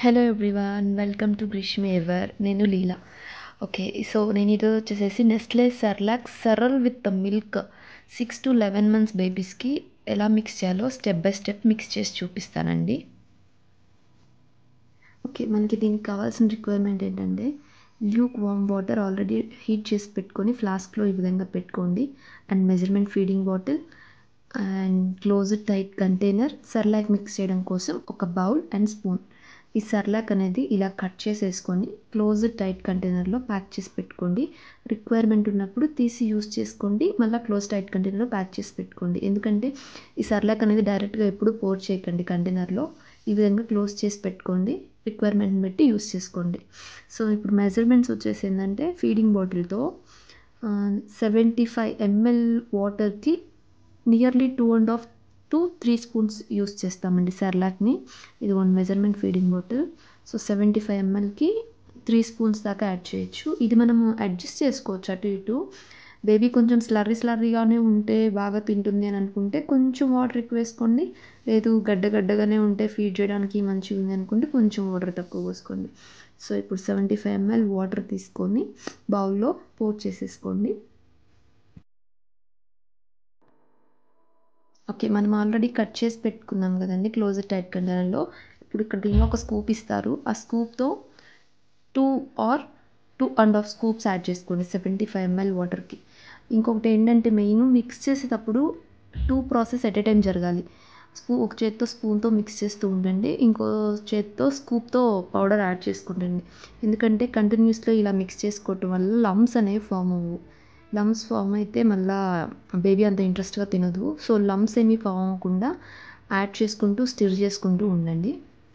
hello everyone welcome to Greeshmi ever నేను Leela okay so నేను ఈరోజు వచ్చేసేసి నెస్లే సర్లాక్ సరల్ with milk six to eleven months బేబీస్కి ఎలా మిక్స్ చేయాలో స్టెప్ బై స్టెప్ మిక్స్ చేసి చూపిస్తానండి ఓకే మనకి దీనికి కావాల్సిన రిక్వైర్మెంట్ ఏంటంటే lukewarm water already heat చేసి పెట్టుకొని ఫ్లాస్క్లో ఈ విధంగా పెట్టుకోండి and measurement feeding bottle and close tight container Cerelac mix చేయడం కోసం ఒక బౌల్ అండ్ స్పూన్ ఈ సర్లాక్ అనేది ఇలా కట్ చేసేసుకొని క్లోజ్ టైట్ కంటైనర్లో ప్యాక్ చేసి పెట్టుకోండి రిక్వైర్మెంట్ ఉన్నప్పుడు తీసి యూస్ చేసుకోండి మళ్ళీ క్లోజ్ టైట్ కంటైనర్లో ప్యాక్ చేసి పెట్టుకోండి ఎందుకంటే ఈ సర్లాక్ అనేది డైరెక్ట్గా ఎప్పుడు పోర్ చేయకండి కంటైనర్లో ఈ విధంగా క్లోజ్ చేసి పెట్టుకోండి రిక్వైర్మెంట్ బట్టి యూస్ చేసుకోండి సో ఇప్పుడు మెజర్మెంట్స్ వచ్చేసి ఏంటంటే ఫీడింగ్ బాటిల్తో సెవెంటీ ఫైవ్ ఎంఎల్ వాటర్కి nearly two and half to three spoons use చేస్తామండి సెర్లాక్ని ఇది one measurement feeding bottle so seventy five ఎంఎల్కి త్రీ స్పూన్స్ దాకా యాడ్ చేయొచ్చు ఇది మనము అడ్జస్ట్ చేసుకోవచ్చు అటు ఇటు బేబీ కొంచెం స్లర్రీ స్లర్రీగానే ఉంటే బాగా తింటుంది అని అనుకుంటే కొంచెం వాటర్ ఎక్కువ వేసుకోండి లేదు గడ్డ గడ్డగానే ఉంటే ఫీడ్ చేయడానికి మంచిగా ఉంది అనుకుంటే కొంచెం వాటర్ తక్కువ పోసుకోండి సో ఇప్పుడు సెవెంటీ ఫైవ్ ఎంఎల్ వాటర్ తీసుకొని బౌల్లో పోర్ చేసేసుకోండి ఓకే మనం ఆల్రెడీ కట్ చేసి పెట్టుకున్నాం కదండి క్లోజ్ టైట్ కంటైనర్లో ఇప్పుడు ఇక్కడ దీనిలో ఒక స్కూప్ ఇస్తారు ఆ స్కూప్తో two or two and half scoops add చేసుకోండి సెవెంటీ ఫైవ్ ఎంఎల్ వాటర్కి ఇంకొకటి ఏంటంటే మెయిన్ మిక్స్ చేసేటప్పుడు two process at a time జరగాలి స్పూ ఒక చేత్తో స్పూన్తో మిక్స్ చేస్తూ ఉండండి ఇంకో చేత్తో స్కూప్తో పౌడర్ యాడ్ చేసుకుంటండి ఎందుకంటే కంటిన్యూస్లో ఇలా మిక్స్ చేసుకోవటం వల్ల లమ్స్ అనేవి ఫామ్ అవ్వవు లమ్స్ ఫామ్ అయితే మళ్ళా బేబీ అంత ఇంట్రెస్ట్గా తినదు సో లమ్స్ ఏమీ ఫామ్ అవ్వకుండా యాడ్ చేసుకుంటూ స్టిర్ చేసుకుంటూ ఉండండి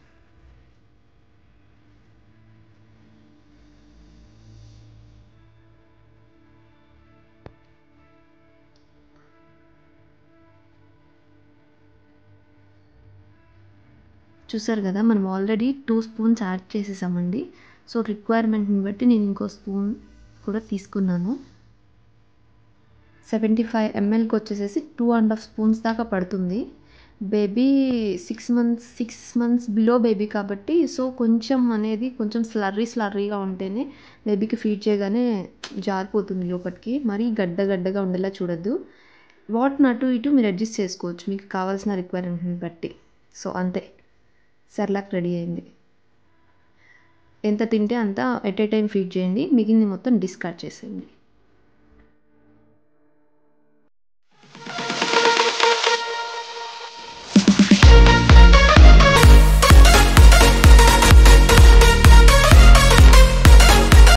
చూసారు కదా మనం ఆల్రెడీ టూ స్పూన్స్ యాడ్ చేసేసామండి సో రిక్వైర్మెంట్ని బట్టి నేను ఇంకో స్పూన్ కూడా తీసుకున్నాను సెవెంటీ ఫైవ్ ఎంఎల్కి వచ్చేసేసి టూ అండ్ హాఫ్ స్పూన్స్ దాకా పడుతుంది baby six months six months below baby కాబట్టి సో కొంచెం అనేది కొంచెం స్లర్రీ స్లర్రీగా ఉంటేనే బేబీకి ఫీడ్ చేయగానే జారిపోతుంది లోపలికి మరీ గడ్డ గడ్డగా ఉండేలా చూడొద్దు వాటిని అటు ఇటు మీరు అడ్జస్ట్ చేసుకోవచ్చు మీకు కావాల్సిన రిక్వైర్మెంట్ని బట్టి సో అంతే సెర్లాక్ రెడీ అయింది ఎంత తింటే అంత ఎట్ ఏ టైం ఫీడ్ చేయండి మిగిలిన మొత్తం డిస్కార్డ్ చేసేయండి